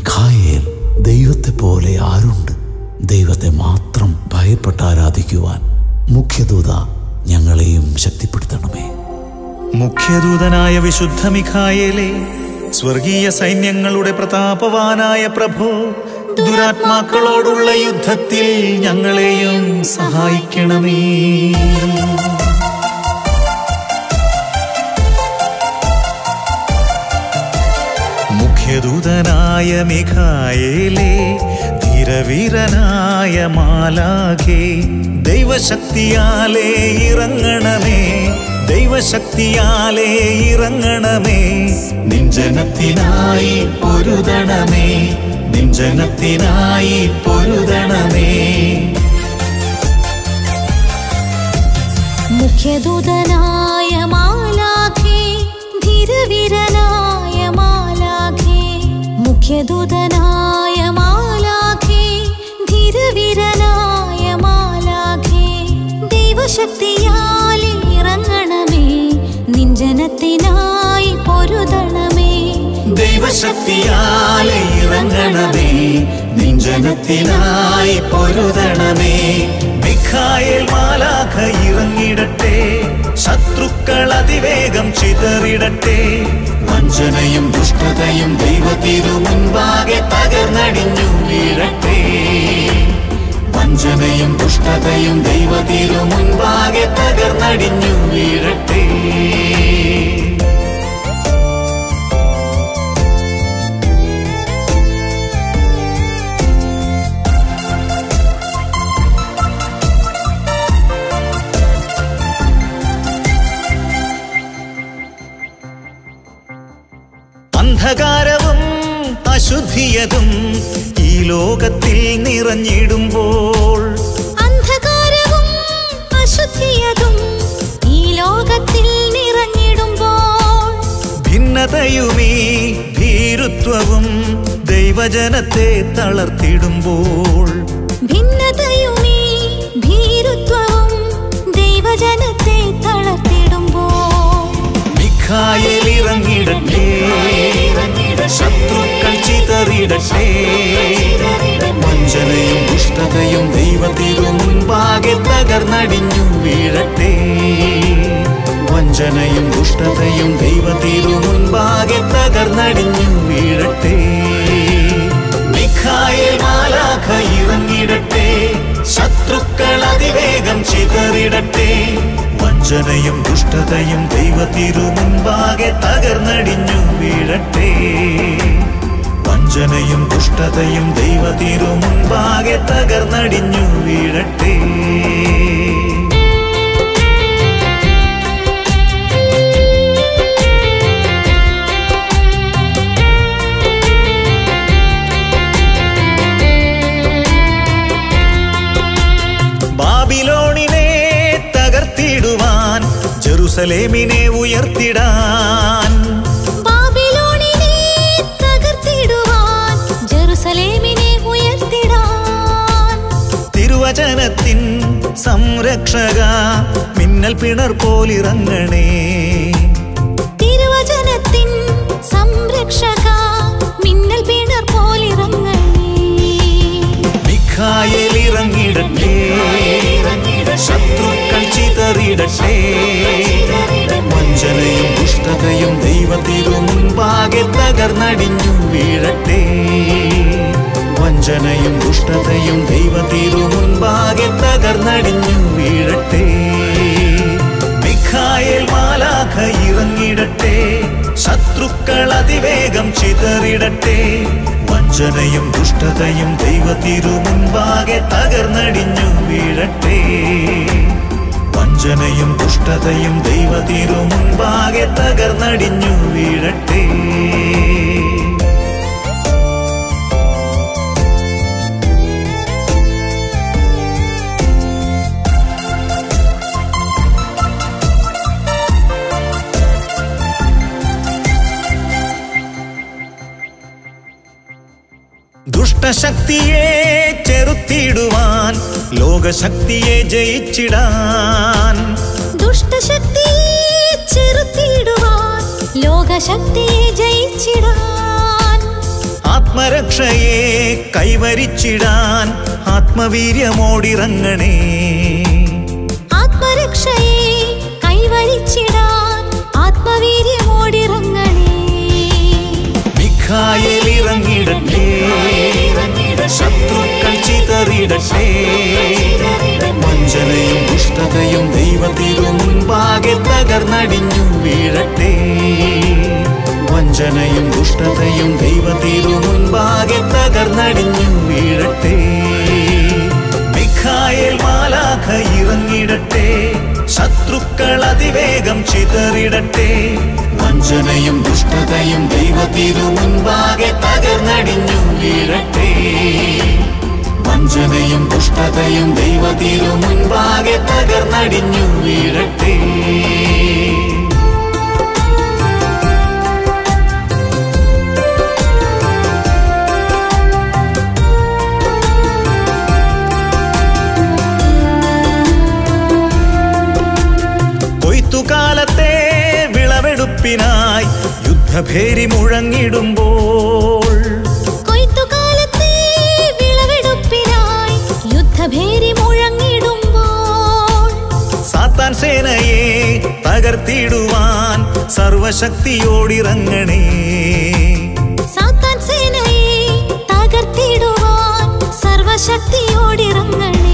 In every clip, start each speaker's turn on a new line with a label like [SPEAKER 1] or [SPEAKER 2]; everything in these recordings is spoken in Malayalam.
[SPEAKER 1] മിഖായേൽ ദൈവത്തെ പോലെ ആരുണ്ട് ദൈവത്തെ മാത്രം ഭയപ്പെട്ട് ആരാധിക്കുവാൻ മുഖ്യദൂത ഞങ്ങളെയും ശക്തിപ്പെടുത്തണമേ
[SPEAKER 2] മുഖ്യദൂതനായ വിശുദ്ധ മിഖായേലെ സ്വർഗീയ സൈന്യങ്ങളുടെ പ്രതാപവാനായ പ്രഭു ദുരാത്മാക്കളോടുള്ള യുദ്ധത്തിൽ ഞങ്ങളെയും സഹായിക്കണമേ മുഖ്യദൂതനായ മിഖായേലെ ധീരവീരനായ മാലാഖേ ദൈവശക്തിയാലേ ഇറങ്ങണമേ ദൈവശക്തിയാലേ ഇറങ്ങണമേ നിഞ്ചനത്തിനായി പൊരുതണമേ നിഞ്ചനത്തിനായി പൊരുതണമേ
[SPEAKER 3] മുഖ്യദൂതനായ മാലാഖേ ധീരവീരനായ മാലാഖേ മുഖ്യദൂതനായ മാലാഖേ ധീരവീരനായ മാലാഖേ ദൈവശക്തിയാൽ ഇറങ്ങണമേ നിഞ്ചനത്തിനായി പൊരുതണമേ
[SPEAKER 2] ദൈവശക്തിയാലെ ഇറങ്ങണമേ നിഞ്ചനത്തിനായി പൊരുതണമേ മിഖായേൽ മാലാഖ ഇറങ്ങിടട്ടെ ശത്രുക്കൾ അതിവേഗം ചിതറിടട്ടെ വഞ്ചനയും ദുഷ്ടതയും ദൈവത്തിനു മുൻപാകെ തകർന്നടിഞ്ഞു വീഴട്ടെ വഞ്ചനയും ദുഷ്ടതയും ദൈവത്തിനു മുൻപാകെ തകർന്നടിഞ്ഞു വീഴട്ടെ അന്ധകാരവും അശുദ്ധിയതും ഈ ലോകത്തിൽ നിറഞ്ഞിടുമ്പോൾ
[SPEAKER 3] അന്ധകാരവും അശുദ്ധിയതും ഈ ലോകത്തിൽ നിറഞ്ഞിടുമ്പോൾ
[SPEAKER 2] ഭിന്നതയുമീ ഭീരുത്വവും ദൈവജനത്തെ തളർത്തിടുമ്പോൾ
[SPEAKER 3] ഭിന്നതയുമീ ഭീരുത്വവും ദൈവജനത്തെ തളർത്തിടുമ്പോൾ
[SPEAKER 2] മിഖായേൽ ഇറങ്ങിടട്ടെ ശത്രുക്കൾ ചിതറിടട്ടെ വഞ്ചനയും ദുഷ്ടതയും ദൈവത്തിനു മുൻപാകെ തകർന്നടിഞ്ഞു വീഴട്ടെ വഞ്ചനയും ദുഷ്ടതയും ദൈവത്തിനു മുൻപാകെ തകർന്നടിഞ്ഞു വീഴട്ടെ മിഖായേൽ മാലാഖ ഇറങ്ങിടട്ടെ ശത്രുക്കൾ അതിവേഗം ചിതറിടട്ടെ വഞ്ചനയും ദുഷ്ടതയും ദൈവത്തിനു മുൻപാകെ തകർന്നടിഞ്ഞു വീഴട്ടെ വഞ്ചനയും ദുഷ്ടതയും ദൈവത്തിനു മുൻപാകെ തകർന്നടിഞ്ഞു വീഴട്ടെ ബാബിലോണിനെ തകർത്തിടുവാൻ ജെറുസലേമിനെ ഉയർത്തിടാൻ
[SPEAKER 3] ബാബിലോണിനെ തകർത്തിടുവാൻ ജെറുസലേമിനെ ഉയർത്തിടാൻ
[SPEAKER 2] തിരുവചനത്തിൻ സംരക്ഷക മിന്നൽ പിണർ പോലിറങ്ങണേ
[SPEAKER 3] തിരുവചനത്തിൻ സംരക്ഷക മിന്നൽ പിണർ പോലിറങ്ങണേ
[SPEAKER 2] മിഖായേൽ ഇറങ്ങിടട്ടെ ശത്രുക്കൾ ചിതറിടട്ടെ വഞ്ചനയും ദുഷ്ടതയും ദൈവത്തിനു മുൻപാകെ തകർന്നടിഞ്ഞു വീഴട്ടെ വഞ്ചനയും ദുഷ്ടതയും ദൈവത്തിനു മുൻപാകെ തകർന്നടിഞ്ഞു വീഴട്ടെ മിഖായേൽ മാലാഖ ഇറങ്ങിടട്ടെ ശത്രുക്കൾ അതിവേഗം ചിതറിടട്ടെ വഞ്ചനയും ദുഷ്ടതയും ദൈവത്തിനു മുൻപാകെ തകർന്നടിഞ്ഞു വീഴട്ടെ വഞ്ചനയും ദുഷ്ടതയും ദൈവത്തിനു മുൻപാകെ തകർന്നടിഞ്ഞു വീഴട്ടെ ദുഷ്ടശക്തിയെ ചെറുത്തിടുവാൻ ലോകശക്തിയെ ജയിച്ചിടാൻ
[SPEAKER 3] ദുഷ്ടശക്തിയെ ചെറുത്തിടുവാൻ ലോകശക്തിയെ ജയിച്ചിടാൻ
[SPEAKER 2] ആത്മ ആത്മരക്ഷയെ കൈവരിച്ചിടാൻ ആത്മവീര്യമോടിറങ്ങണേ
[SPEAKER 3] ആത്മരക്ഷയെ കൈവരിച്ചിടാൻ ആത്മവീര്യമോടിറങ്ങണേ
[SPEAKER 2] മിഖായേൽ ഇറങ്ങിടട്ടെ ശത്രുക്കൾ ചിതറിടട്ടെ വഞ്ചനയും ദുഷ്ടതയും ദൈവത്തിനു മുൻപാകെ തകർന്നടിഞ്ഞു വീഴട്ടെ വഞ്ചനയും ദുഷ്ടതയും ദൈവത്തിനു മുൻപാകെ തകർന്നടിഞ്ഞു വീഴട്ടെ മിഖായേൽ മാലാഖ ഇറങ്ങിടട്ടെ ശത്രുക്കൾ അതിവേഗം ചിതറിടട്ടെ വഞ്ചനയും ദുഷ്ടതയും ദൈവത്തിനു മുൻപാകെ തകർന്നടിഞ്ഞു വീഴട്ടെ വഞ്ചനയും ദുഷ്ടതയും ദൈവത്തിനു മുൻപാകെ തകർന്നടിഞ്ഞു വീഴട്ടെ കൊയ്ത്തുകാലത്തെ വിളവെടുപ്പിനായി യുദ്ധഭേരി മുഴങ്ങിടുമ്പോൾ
[SPEAKER 3] കൊയ്ത്തുകാലത്തെ വിളവെടുപ്പിനായി യുദ്ധഭേരി മുഴങ്ങിടുമ്പോൾ
[SPEAKER 2] സാത്താൻ സേനയെ തകർത്തിടുവാൻ സർവശക്തിയോടിറങ്ങണേ
[SPEAKER 3] സാത്താൻ സേനയെ തകർത്തിടുവാൻ സർവശക്തിയോടിറങ്ങണേ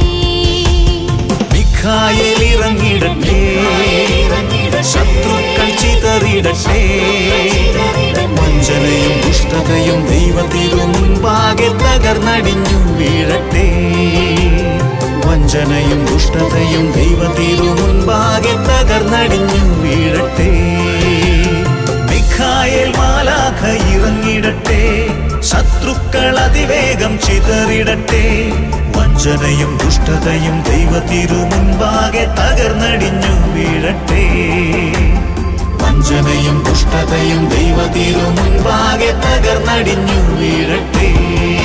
[SPEAKER 2] മിഖായേൽ ഇറങ്ങിടട്ടെ ശത്രുക്കൾ ചിതറിടട്ടെ വഞ്ചനയും ദുഷ്ടതയും ദൈവത്തിനു മുൻപാകെ തകർന്നടിഞ്ഞു വീഴട്ടെ വഞ്ചനയും ദുഷ്ടതയും ദൈവത്തിനു മുൻപാകെ തകർന്നടിഞ്ഞു വീഴട്ടെ മിഖായേൽ മാലാഖ ഇറങ്ങിടട്ടെ ശത്രുക്കൾ അതിവേഗം ചിതറിടട്ടെ വഞ്ചനയും ദുഷ്ടതയും ദൈവത്തിനു മുൻപാകെ തകർന്നടിഞ്ഞു വീഴട്ടെ വഞ്ചനയും ദുഷ്ടതയും ദൈവത്തിനു മുൻപാകെ തകർന്നടിഞ്ഞു വീഴട്ടെ